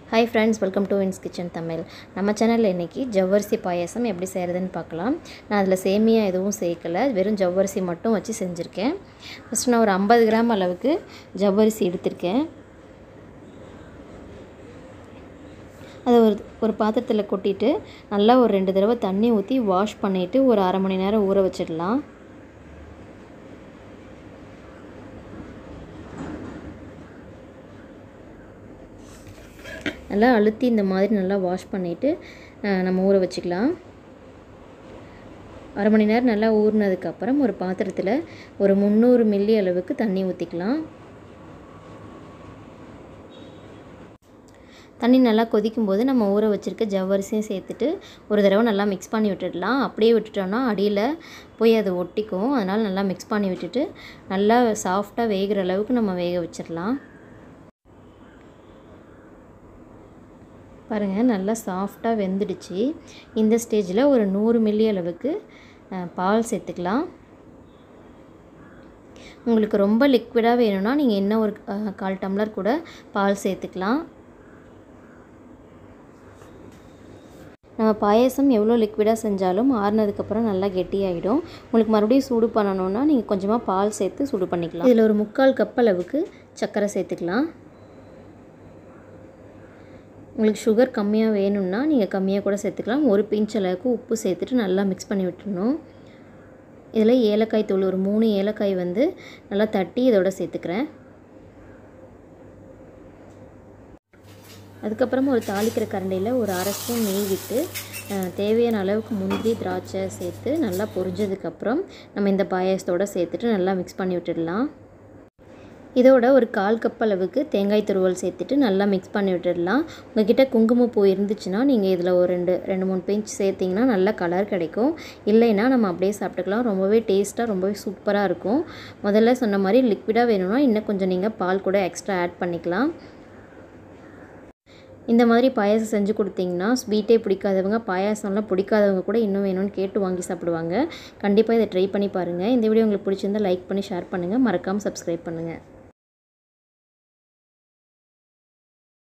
hi friends welcome to Vin's kitchen Tamil நம்ம சேனலில் இன்றைக்கி ஜவ்வரிசி பாயாசம் எப்படி செய்கிறதுன்னு பார்க்கலாம் நான் அதில் சேமியா எதுவும் சேர்க்கலை வெறும் ஜவ்வரிசி மட்டும் வச்சு செஞ்சுருக்கேன் ஃபஸ்ட்டு நான் ஒரு ஐம்பது கிராம் அளவுக்கு ஜவ்வரிசி எடுத்திருக்கேன் அதை ஒரு ஒரு பாத்திரத்தில் கொட்டிட்டு நல்லா ஒரு ரெண்டு தடவை தண்ணி ஊற்றி வாஷ் பண்ணிவிட்டு ஒரு அரை மணி நேரம் ஊற வச்சிடலாம் நல்லா அழுத்தி இந்த மாதிரி நல்லா வாஷ் பண்ணிவிட்டு நம்ம ஊற வச்சுக்கலாம் அரை மணி நேரம் நல்லா ஊறினதுக்கப்புறம் ஒரு பாத்திரத்தில் ஒரு முந்நூறு மில்லி அளவுக்கு தண்ணி ஊற்றிக்கலாம் தண்ணி நல்லா கொதிக்கும் போது நம்ம ஊற வச்சுருக்க ஜவ்வரிசியும் சேர்த்துட்டு ஒரு தடவை நல்லா மிக்ஸ் பண்ணி விட்டுடலாம் அப்படியே விட்டுட்டோன்னா அடியில் போய் அது ஒட்டிக்கும் அதனால் நல்லா மிக்ஸ் பண்ணி விட்டுட்டு நல்லா சாஃப்டாக வேகிற அளவுக்கு நம்ம வேக வச்சிடலாம் பாருங்கள் நல்லா சாஃப்டாக வெந்துடுச்சு இந்த ஸ்டேஜில் ஒரு நூறு மில்லி அளவுக்கு பால் சேர்த்துக்கலாம் உங்களுக்கு ரொம்ப லிக்விடாக வேணும்னா நீங்கள் இன்னும் ஒரு கால் டம்ளர் கூட பால் சேர்த்துக்கலாம் நம்ம பாயசம் எவ்வளோ லிக்விடாக செஞ்சாலும் ஆறுனதுக்கப்புறம் நல்லா கெட்டியாகிடும் உங்களுக்கு மறுபடியும் சூடு பண்ணணுன்னா நீங்கள் கொஞ்சமாக பால் சேர்த்து சூடு பண்ணிக்கலாம் இதில் ஒரு முக்கால் கப் அளவுக்கு சர்க்கரை சேர்த்துக்கலாம் உங்களுக்கு சுகர் கம்மியாக வேணும்னா நீங்கள் கம்மியாக கூட சேர்த்துக்கலாம் ஒரு பிஞ்ச் அளவுக்கு உப்பு சேர்த்துட்டு நல்லா மிக்ஸ் பண்ணி விட்டுடணும் இதில் ஏலக்காய் தூள் ஒரு மூணு ஏலக்காய் வந்து நல்லா தட்டி இதோட சேர்த்துக்கிறேன் அதுக்கப்புறமா ஒரு தாளிக்கிற கரண்டியில் ஒரு அரை ஸ்பூன் நெய் விட்டு தேவையான அளவுக்கு முந்திரி திராட்சை சேர்த்து நல்லா பொரிஞ்சதுக்கப்புறம் நம்ம இந்த பாயாசத்தோடு சேர்த்துட்டு நல்லா மிக்ஸ் பண்ணி விட்டுடலாம் இதோட ஒரு கால் கப் அளவுக்கு தேங்காய் துருவல் சேர்த்துட்டு நல்லா மிக்ஸ் பண்ணி விட்டுடலாம் உங்ககிட்ட குங்குமப்பூ இருந்துச்சுன்னா நீங்கள் இதில் ஒரு ரெண்டு ரெண்டு மூணு பிஞ்ச் சேர்த்திங்கன்னா நல்ல கலர் கிடைக்கும் இல்லைன்னா நம்ம அப்படியே சாப்பிட்டுக்கலாம் ரொம்பவே டேஸ்ட்டாக ரொம்பவே சூப்பராக இருக்கும் முதல்ல சொன்ன மாதிரி லிக்விடாக வேணும்னா இன்னும் கொஞ்சம் நீங்கள் பால் கூட எக்ஸ்ட்ரா ஆட் பண்ணிக்கலாம் இந்த மாதிரி பாயாசம் செஞ்சு கொடுத்தீங்கன்னா ஸ்வீட்டே பிடிக்காதவங்க பாயாசம்லாம் பிடிக்காதவங்க கூட இன்னும் வேணும்னு கேட்டு வாங்கி சாப்பிடுவாங்க கண்டிப்பாக இதை ட்ரை பண்ணி பாருங்கள் இந்த வீடியோ உங்களுக்கு பிடிச்சிருந்தால் லைக் பண்ணி ஷேர் பண்ணுங்கள் மறக்காமல் சப்ஸ்கிரைப் பண்ணுங்கள்